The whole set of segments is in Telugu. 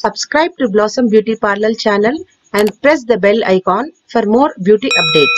Subscribe to Blossom Beauty Parlor channel and press the bell icon for more beauty updates.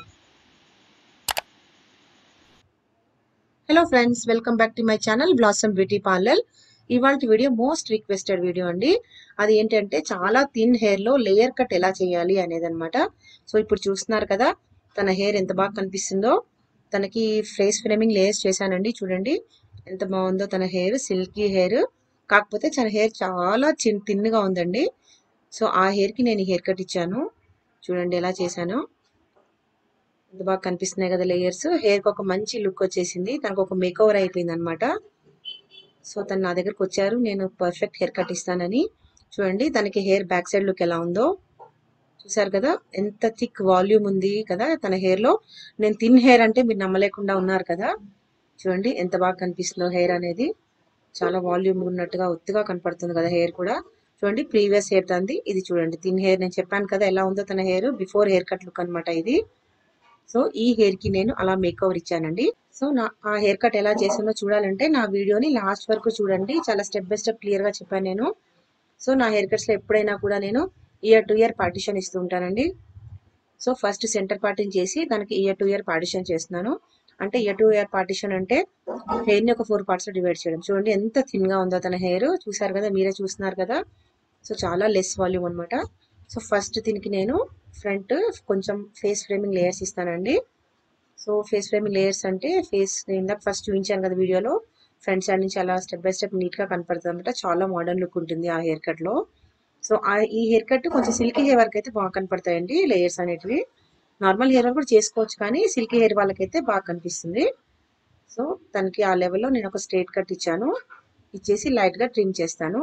Hello friends welcome back to my channel Blossom beauty parlour ఇవాళ వీడియో మోస్ట్ రిక్వెస్టెడ్ వీడియో అండి అది ఏంటంటే చాలా థిన్ హెయిర్ లో లేయర్ కట్ ఎలా చేయాలి అనేది అనమాట సో ఇప్పుడు చూస్తున్నారు కదా తన హెయిర్ ఎంత బాగా కనిపిస్తుందో తనకి ఫేస్ ఫ్రేమింగ్ లేయర్స్ చేశానండి చూడండి ఎంత బాగుందో తన హెయిర్ సిల్కీ హెయిర్ కాకపోతే తన హెయిర్ చాలా చిన్ తిన్నుగా ఉందండి సో ఆ హెయిర్ కి నేను హెయిర్ కట్ ఇచ్చాను చూడండి ఎలా చేశాను ఎంత బాగా కనిపిస్తున్నాయి కదా లేయర్స్ హెయిర్ కి ఒక మంచి లుక్ వచ్చేసింది తనకు ఒక మేక్ ఓవర్ అయిపోయింది అనమాట సో తను నా దగ్గరకు వచ్చారు నేను పర్ఫెక్ట్ హెయిర్ కట్ ఇస్తానని చూడండి తనకి హెయిర్ బ్యాక్ సైడ్ లుక్ ఎలా ఉందో చూసారు కదా ఎంత థిక్ వాల్యూమ్ ఉంది కదా తన హెయిర్ లో నేను థిన్ హెయిర్ అంటే మీరు నమ్మలేకుండా ఉన్నారు కదా చూడండి ఎంత బాగా కనిపిస్తుందో హెయిర్ అనేది చాలా వాల్యూమ్ ఉన్నట్టుగా ఒత్తుగా కనపడుతుంది కదా హెయిర్ కూడా చూడండి ప్రీవియస్ హెయిర్ తంది ఇది చూడండి థిన్ హెయిర్ నేను చెప్పాను కదా ఎలా ఉందో తన hair before hair cut look అనమాట ఇది సో ఈ హెయిర్ కి నేను అలా మేక్ ఓవర్ ఇచ్చానండి సో నా ఆ హెయిర్ కట్ ఎలా చేసిందో చూడాలంటే నా వీడియోని లాస్ట్ వరకు చూడండి చాలా స్టెప్ బై స్టెప్ క్లియర్ గా చెప్పాను నేను సో నా హెయిర్ కట్స్ లో ఎప్పుడైనా కూడా నేను ఇయర్ టు ఇయర్ పార్టిషన్ ఇస్తూ ఉంటానండి సో ఫస్ట్ సెంటర్ పార్టిషన్ చేసి దానికి ఇయర్ టు ఇయర్ పార్టిషన్ చేస్తున్నాను అంటే ఇయర్ టు ఇయర్ పార్టిషన్ అంటే హెయిర్ ని ఒక ఫోర్ పార్ట్స్ లో డివైడ్ చేయడం చూడండి ఎంత థిన్ గా ఉందో తన హెయిర్ చూసారు కదా మీరే చూస్తున్నారు కదా సో చాలా లెస్ వాల్యూమ్ అనమాట సో ఫస్ట్ దీనికి నేను ఫ్రంట్ కొంచెం ఫేస్ ఫ్రేమింగ్ లేయర్స్ ఇస్తానండి సో ఫేస్ ఫ్రేమింగ్ లేయర్స్ అంటే ఫేస్ ఇందాక ఫస్ట్ చూపించాను కదా వీడియోలో ఫ్రంట్ సైడ్ నుంచి అలా స్టెప్ బై స్టెప్ నీట్ గా కనపడుతుంది అనమాట చాలా మోడర్న్ లుక్ ఉంటుంది ఆ హెయిర్ కట్ లో సో ఆ ఈ హెయిర్ కట్ కొంచెం సిల్కీ హెయిర్ వరకు అయితే బాగా కనపడతాయండి లేయర్స్ అనేటివి నార్మల్ హెయిర్ కూడా చేసుకోవచ్చు కానీ సిల్కీ హెయిర్ వాళ్ళకైతే బాగా కనిపిస్తుంది సో తనకి ఆ లెవెల్లో నేను ఒక స్ట్రేట్ కట్ ఇచ్చాను ఇచ్చేసి లైట్ గా ట్రిమ్ చేస్తాను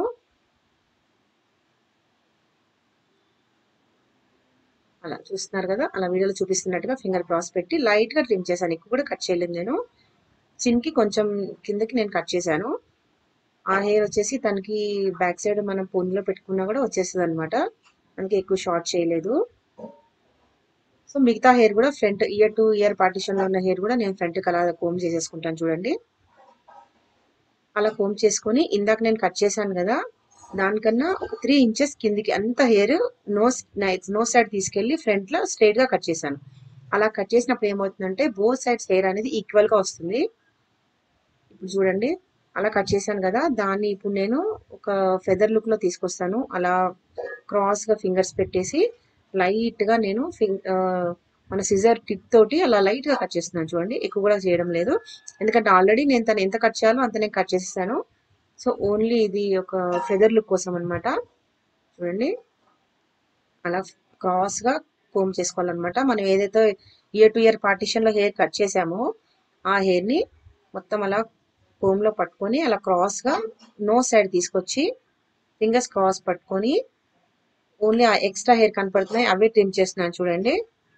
అలా చూస్తున్నారు కదా అలా వీడియోలో చూపిస్తున్నట్టుగా ఫింగర్ క్రాస్ పెట్టి లైట్ గా ట్రిమ్ చేశాను ఎక్కువ కూడా కట్ చేయలేదు నేను చిన్కి కొంచెం కిందకి నేను కట్ చేశాను ఆ హెయిర్ వచ్చేసి తనకి బ్యాక్ సైడ్ మనం పొన్నులో పెట్టుకున్నా కూడా వచ్చేస్తుంది అనమాట మనకి ఎక్కువ షార్ట్ చేయలేదు సో మిగతా హెయిర్ కూడా front ear to ear partition లో ఉన్న హెయిర్ కూడా నేను ఫ్రంట్ అలా కోమ్ చేసేసుకుంటాను చూడండి అలా కోమ్ చేసుకొని ఇందాక నేను కట్ చేశాను కదా దానికన్నా ఒక త్రీ ఇంచెస్ కిందికి అంత హెయిర్ నోస్ నోస్ సైడ్ తీసుకెళ్లి ఫ్రంట్ లో స్ట్రైట్ గా కట్ చేశాను అలా కట్ చేసినప్పుడు ఏమవుతుందంటే బోత్ సైడ్స్ హెయిర్ అనేది ఈక్వల్ గా వస్తుంది ఇప్పుడు చూడండి అలా కట్ చేశాను కదా దాన్ని ఇప్పుడు నేను ఒక ఫెదర్ లుక్ లో తీసుకొస్తాను అలా క్రాస్ గా ఫింగర్స్ పెట్టేసి లైట్ గా నేను మన సిజర్ టిప్ తోటి అలా లైట్ గా కట్ చేస్తున్నాను చూడండి ఎక్కువ కూడా చేయడం లేదు ఎందుకంటే ఆల్రెడీ నేను తను ఎంత కట్ చేయాలో అంత నేను కట్ చేసేసాను సో ఓన్లీ ఇది ఒక ఫెదర్ లుక్ కోసం అనమాట చూడండి అలా క్రాస్ గా కోమ్ చేసుకోవాలన్నమాట మనం ఏదైతే ఇయర్ టు ఇయర్ పార్టిషన్ లో హెయిర్ కట్ చేసామో ఆ హెయిర్ ని మొత్తం అలా కోమ్ లో పట్టుకొని అలా క్రాస్ గా నో సైడ్ తీసుకొచ్చి ఫింగర్స్ క్రాస్ పట్టుకొని ఓన్లీ ఆ ఎక్స్ట్రా హెయిర్ కనపడుతున్నాయి అవే ట్రిమ్ చేస్తున్నాను చూడండి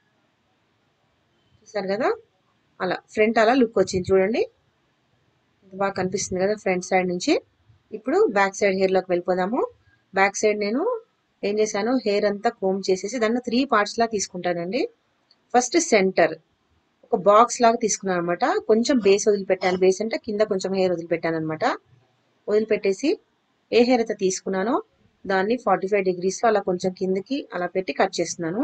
చూసారు కదా అలా ఫ్రంట్ అలా లుక్ వచ్చింది చూడండి బాగా కనిపిస్తుంది కదా ఫ్రంట్ సైడ్ నుంచి ఇప్పుడు బ్యాక్ సైడ్ హెయిర్ లోకి వెళ్ళిపోదాము బ్యాక్ సైడ్ నేను ఏం చేశాను హెయిర్ అంతా కోమ్ చేసేసి దాన్ని త్రీ పార్ట్స్ లా తీసుకుంటానండి ఫస్ట్ సెంటర్ ఒక బాక్స్ లాగా తీసుకున్నాను అనమాట కొంచెం బేస్ వదిలిపెట్టాను బేస్ అంటే కింద కొంచెం హెయిర్ వదిలిపెట్టాను అనమాట వదిలిపెట్టేసి ఏ హెయిర్ అయితే తీసుకున్నానో దాన్ని ఫార్టీ ఫైవ్ డిగ్రీస్ లో అలా కొంచెం కిందకి అలా పెట్టి కట్ చేస్తున్నాను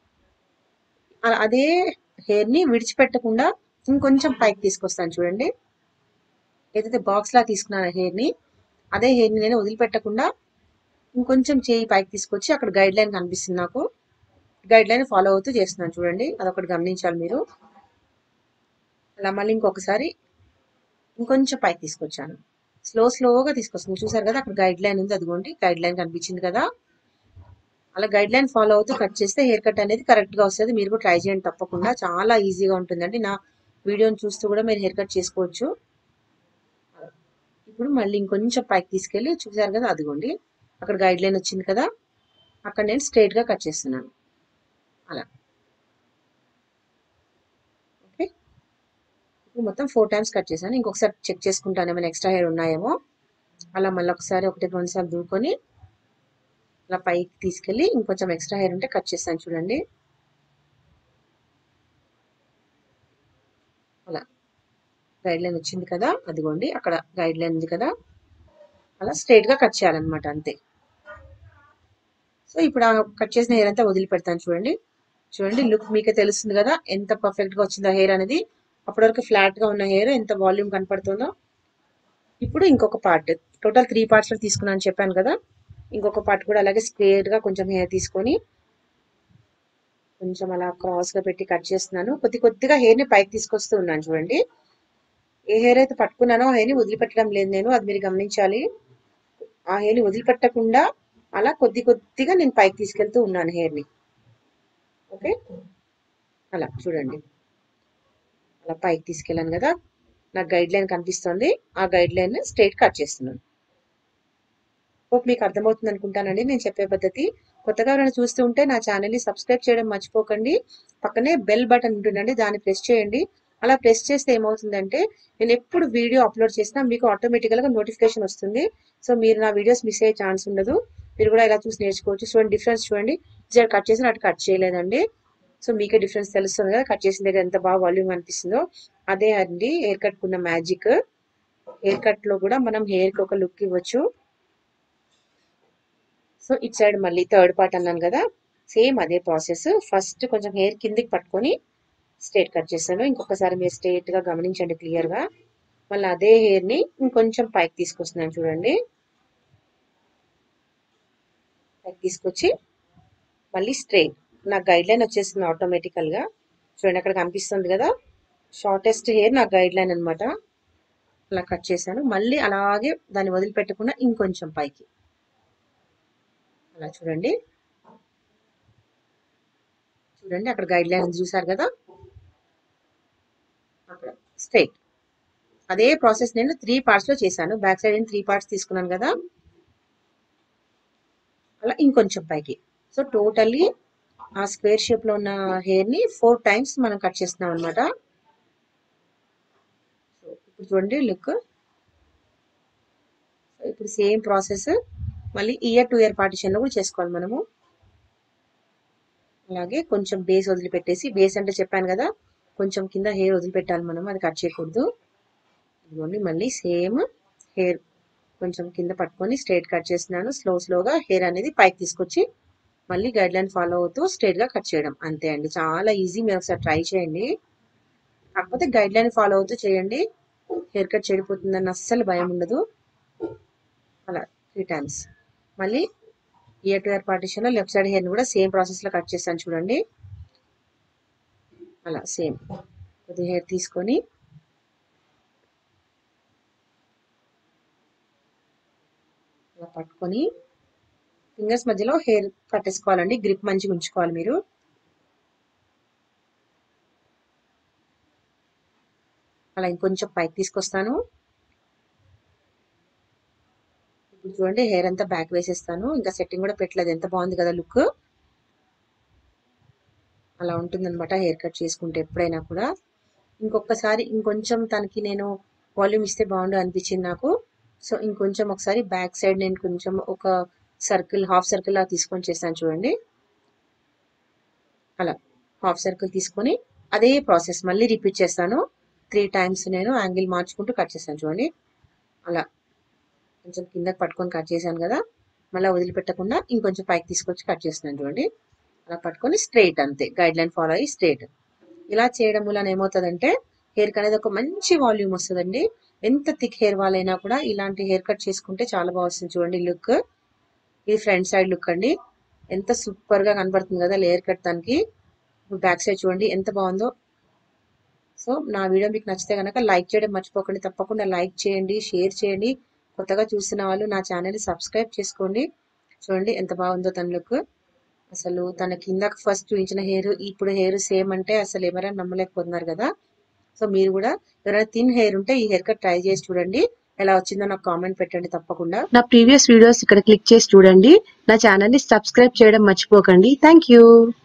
అదే హెయిర్ ని విడిచిపెట్టకుండా ఇంకొంచెం పైకి తీసుకొస్తాను చూడండి ఏదైతే బాక్స్ లా తీసుకున్నాను హెయిర్ ని అదే హెయిర్ ని నేను వదిలిపెట్టకుండా ఇంకొంచెం చేయి పైకి తీసుకొచ్చి అక్కడ గైడ్ లైన్ కనిపిస్తుంది నాకు గైడ్ లైన్ ఫాలో అవుతూ చేస్తున్నాను చూడండి అదొకటి గమనించాలి మీరు అలా మళ్ళీ ఇంకొకసారి ఇంకొంచెం పైకి తీసుకొచ్చాను స్లో స్లోగా తీసుకొస్తాను చూసారు కదా అక్కడ గైడ్ లైన్ ఉంది అదిగోండి గైడ్ లైన్ కనిపించింది కదా అలా గైడ్ లైన్ ఫాలో అవుతూ కట్ చేస్తే హెయిర్ కట్ అనేది కరెక్ట్ గా వస్తుంది మీరు కూడా ట్రై చేయండి తప్పకుండా చాలా ఈజీగా ఉంటుందండి నా వీడియోని చూస్తూ కూడా మీరు హెయిర్ కట్ చేసుకోవచ్చు ఇప్పుడు మళ్ళీ ఇంకొంచెం పైకి తీసుకెళ్ళి చూసారు కదా అదిగోండి అక్కడ గైడ్ లైన్ వచ్చింది కదా అక్కడ నేను స్ట్రైట్ గా కట్ చేస్తున్నాను అలా ఓకే ఇప్పుడు మొత్తం ఫోర్ టైమ్స్ కట్ చేశాను ఇంకొకసారి చెక్ చేసుకుంటాను ఏమైనా ఎక్స్ట్రా హెయిర్ ఉన్నాయేమో అలా మళ్ళీ ఒకసారి ఒకటి రెండు సార్లు దూకొని అలా పైకి తీసుకెళ్ళి ఇంకొంచెం ఎక్స్ట్రా హెయిర్ ఉంటే కట్ చేస్తాను చూడండి అలా గైడ్ లైన్ వచ్చింది కదా అదిగోండి అక్కడ గైడ్ లైన్ ఉంది కదా అలా స్ట్రైట్ గా కట్ చేయాలన్నమాట అంతే సో ఇప్పుడు ఆ కట్ చేసిన హెయిర్ అంతా వదిలిపెడతాను చూడండి చూడండి లుక్ మీకే తెలుస్తుంది కదా ఎంత పర్ఫెక్ట్ గా వచ్చిందో హెయిర్ అనేది అప్పటి వరకు ఫ్లాట్ గా ఉన్న హెయిర్ ఎంత వాల్యూమ్ కనపడుతుందో ఇప్పుడు ఇంకొక పార్ట్ టోటల్ త్రీ పార్ట్స్ లో తీసుకున్నాను చెప్పాను కదా ఇంకొక పార్ట్ కూడా అలాగే స్క్వేర్ గా కొంచెం హెయిర్ తీసుకొని కొంచెం అలా క్రాస్ గా పెట్టి కట్ చేస్తున్నాను కొద్ది కొద్దిగా హెయిర్ ని పైకి తీసుకొస్తూ ఉన్నాను చూడండి ఏ హెయిర్ అయితే పట్టుకున్నానో ఆ హెయిర్ ని వదిలిపెట్టడం లేదు నేను అది మీరు గమనించాలి ఆ హెయిర్ ని వదిలిపెట్టకుండా అలా కొద్ది కొద్దిగా నేను పైకి తీసుకెళ్తూ ఉన్నాను హెయిర్ ని ఓకే అలా చూడండి అలా పైకి తీసుకెళ్ళాను కదా నాకు గైడ్ లైన్ కనిపిస్తుంది ఆ గైడ్ లైన్ స్ట్రైట్ కట్ చేస్తున్నాను హోప్ మీకు అర్థమవుతుంది అనుకుంటానండి నేను చెప్పే పద్ధతి కొత్తగా ఎవరైనా చూస్తూ ఉంటే నా ఛానల్ని సబ్స్క్రైబ్ చేయడం మర్చిపోకండి పక్కనే బెల్ బటన్ ఉంటుందండి దాన్ని ప్రెస్ చేయండి అలా ప్రెస్ చేస్తే ఏమవుతుందంటే నేను ఎప్పుడు వీడియో అప్లోడ్ చేసినా మీకు ఆటోమేటిక్గా నోటిఫికేషన్ వస్తుంది సో మీరు నా వీడియోస్ మిస్ అయ్యే ఛాన్స్ ఉండదు మీరు కూడా ఇలా చూసి నేర్చుకోవచ్చు చూడండి డిఫరెన్స్ చూడండి జర కట్ చేసిన అటు కట్ చేయలేదండి సో మీకే డిఫరెన్స్ తెలుస్తుంది కదా కట్ చేసిన దగ్గర ఎంత బాగా వాల్యూమ్ అనిపిస్తుందో అదే అండి హెయిర్ కట్ కున్న మ్యాజిక్ హెయిర్ కట్ లో కూడా మనం హెయిర్ కి ఒక లుక్ ఇవ్వచ్చు సో ఇట్ సైడ్ మళ్ళీ థర్డ్ పార్ట్ అన్నాను కదా సేమ్ అదే ప్రాసెస్ ఫస్ట్ కొంచెం హెయిర్ కిందికి పట్టుకొని స్ట్రైట్ కట్ చేస్తాను ఇంకొకసారి మీరు స్ట్రైట్ గా గమనించండి క్లియర్ గా మళ్ళీ అదే హెయిర్ ని ఇంకొంచెం పైకి తీసుకొస్తున్నాను చూడండి పైకి తీసుకొచ్చి మళ్ళీ స్ట్రైట్ నాకు గైడ్ లైన్ వచ్చేస్తుంది ఆటోమేటికల్ గా చూడండి అక్కడ కనిపిస్తుంది కదా షార్టెస్ట్ హెయిర్ నా గైడ్ లైన్ అనమాట అలా కట్ చేశాను మళ్ళీ అలాగే దాన్ని వదిలిపెట్టకుండా ఇంకొంచెం పైకి అలా చూడండి చూడండి అక్కడ గైడ్ లైన్ చూసారు కదా అక్కడ స్ట్రైట్ అదే ప్రాసెస్ నేను త్రీ పార్ట్స్ లో చేశాను బ్యాక్ సైడ్ త్రీ పార్ట్స్ తీసుకున్నాను కదా అలా ఇంకొంచెం పైకి సో టోటల్లీ ఆ స్క్వేర్ షేప్ లో ఉన్న హెయిర్ ని ఫోర్ టైమ్స్ మనం కట్ చేస్తున్నాం అనమాట సో ఇప్పుడు చూడండి లుక్ సో ఇప్పుడు సేమ్ ప్రాసెస్ మళ్ళీ ఇయర్ టు ఇయర్ పార్టిషన్ లో కూడా చేసుకోవాలి మనము అలాగే కొంచెం బేస్ వదిలిపెట్టేసి బేస్ అంటే చెప్పాను కదా కొంచెం కింద హెయిర్ వదిలిపెట్టాలి మనం అది కట్ చేయకూడదు ఇదిగోండి మళ్ళీ సేమ్ హెయిర్ కొంచెం కింద పట్టుకొని స్ట్రైట్ కట్ చేస్తున్నాను స్లో స్లోగా హెయిర్ అనేది పైకి తీసుకొచ్చి మళ్ళీ గైడ్ లైన్ ఫాలో అవుతూ స్ట్రైట్ గా కట్ చేయడం అంతే అండి చాలా ఈజీ మీరు ఒకసారి ట్రై చేయండి కాకపోతే గైడ్ లైన్ ఫాలో అవుతూ చేయండి హెయిర్ కట్ చెడిపోతుందని అస్సలు భయం ఉండదు అలా త్రీ టైమ్స్ మళ్ళీ ఇయర్ టు ఇయర్ పార్టిషన్ లో లెఫ్ట్ సైడ్ హెయిర్ కూడా సేమ్ ప్రాసెస్ లో కట్ చేస్తాను చూడండి అలా సేమ్ కొద్ది హెయిర్ తీసుకొని ఇలా పట్టుకొని ఫింగర్స్ మధ్యలో హెయిర్ కట్టేసుకోవాలండి గ్రిప్ మంచిగా ఉంచుకోవాలి మీరు అలా ఇంకొంచెం పైకి తీసుకొస్తాను ఇప్పుడు చూడండి హెయిర్ అంతా బ్యాక్ వేసేస్తాను ఇంకా సెట్టింగ్ కూడా పెట్టలేదు ఎంత బాగుంది కదా లుక్ అలా ఉంటుందన్నమాట హెయిర్ కట్ చేసుకుంటే ఎప్పుడైనా కూడా ఇంకొకసారి ఇంకొంచెం తనకి నేను వాల్యూమ్ ఇస్తే బాగుండు అనిపించింది నాకు సో ఇంకొంచెం ఒకసారి బ్యాక్ సైడ్ నేను కొంచెం ఒక సర్కిల్ హాఫ్ సర్కిల్ లా తీసుకొని చేస్తాను చూడండి అలా హాఫ్ సర్కిల్ తీసుకొని అదే ప్రాసెస్ మళ్ళీ రిపీట్ చేస్తాను త్రీ టైమ్స్ నేను యాంగిల్ మార్చుకుంటూ కట్ చేస్తాను చూడండి అలా కొంచెం కిందకి పట్టుకొని కట్ చేశాను కదా మళ్ళీ వదిలిపెట్టకుండా ఇంకొంచెం పైకి తీసుకొచ్చి కట్ చేస్తున్నాను చూడండి అలా పట్టుకొని స్ట్రైట్ అంతే గైడ్ లైన్ ఫాలో అయ్యి స్ట్రైట్ ఇలా చేయడం వల్ల ఏమవుతుందంటే హెయిర్ అనేది ఒక మంచి వాల్యూమ్ వస్తుందండి ఎంత థిక్ హెయిర్ వాళ్ళైనా కూడా ఇలాంటి హెయిర్ కట్ చేసుకుంటే చాలా బాగా వస్తుంది చూడండి లుక్ ఇది ఫ్రంట్ సైడ్ లుక్ అండి ఎంత సూపర్ గా కనబడుతుంది కదా లేయర్ కట్ దానికి బ్యాక్ సైడ్ చూడండి ఎంత బాగుందో సో నా వీడియో మీకు నచ్చితే కనుక లైక్ చేయడం మర్చిపోకండి తప్పకుండా లైక్ చేయండి షేర్ చేయండి కొత్తగా చూస్తున్న వాళ్ళు నా ఛానల్ సబ్స్క్రైబ్ చేసుకోండి చూడండి ఎంత బాగుందో తన లుక్ అసలు తన కింద ఫస్ట్ చూపించిన హెయిర్ ఇప్పుడు హెయిర్ సేమ్ అంటే అసలు ఎవరైనా నమ్మలేకపోతున్నారు కదా సో మీరు కూడా ఎవరైనా థిన్ హెయిర్ ఉంటే ఈ హెయిర్ కట్ ట్రై చేసి చూడండి ఎలా వచ్చిందో నాకు కామెంట్ పెట్టండి తప్పకుండా నా ప్రీవియస్ వీడియోస్ ఇక్కడ క్లిక్ చేసి చూడండి నా ఛానల్ ని సబ్స్క్రైబ్ చేయడం మర్చిపోకండి థ్యాంక్ యూ